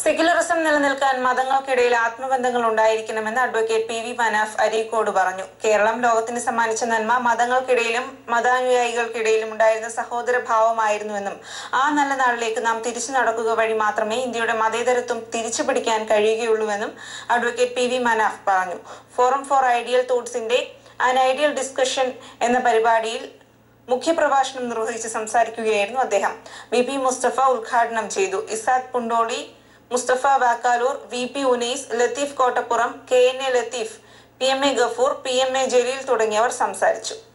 secularism നിലനിൽക്കാൻ മതങ്ങൾക്കിടയിൽ ആത്മബന്ധങ്ങൾ ഉണ്ടായിരിക്കണമെന്ന് advocate P V Manaf Areekode പറഞ്ഞു കേരളം ലോകത്തിന് സമ്മാനിച്ച നന്മ മതങ്ങൾക്കിടയിലും മതാനുയായികൾക്കിടയിലും ഉണ്ടായിരുന്ന സഹോദര ഭാവമായിരുന്നുവെന്നും ആ നല്ല നാളിലേക്ക് നാം തിരിച്ചു നടക്കുക വഴി മാത്രമേ ഇന്ത്യയുടെ മതേതരത്വം തിരിച്ചു പിടിക്കാൻ കഴിയുകയുള്ളൂവെന്നും അഡ്വക്കേറ്റ് പി വി മനാഫ് പറഞ്ഞു ഫോറം ഫോർ ഐഡിയൽ തോട്ട്സിന്റെ ആൻ ഐഡിയൽ ഡിസ്കഷൻ എന്ന പരിപാടിയിൽ മുഖ്യപ്രഭാഷണം നിർവഹിച്ച് സംസാരിക്കുകയായിരുന്നു അദ്ദേഹം വി പി മുസ്തഫ ഉദ്ഘാടനം ചെയ്തു Ishaq Pundoli Mustafa Vakkalur V P Unais Latheef Kottappuram K N A Latheef P M A Gafoor P M A Jaleel തുടങ്ങിയവർ സംസാരിച്ചു